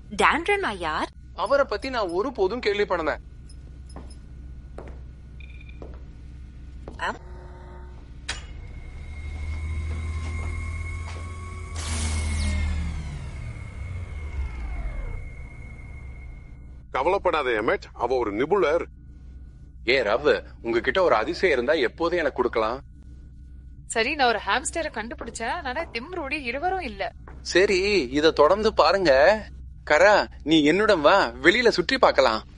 டான்ரமா யார் அவரை பத்தி நான் ஒரு போதும் கேள்விப்படல கவலைப்படாத எமேட் அவ ஒரு நிபுணர் ஏ ரவ் உங்ககிட்ட ஒரு அதிசயம் இருந்தா எப்போதும் எனக்கு கொடுக்கலாம் சரி நான் ஒரு ஹாம்ஸ்டரை கண்டுபிடிச்சேன் ஆனா திம்ரோடி இருவரும் இல்ல சரி இத தொடர்ந்து பாருங்க கரா நீ என்னுடன் வா வெளியில சுற்றி பார்க்கலாம்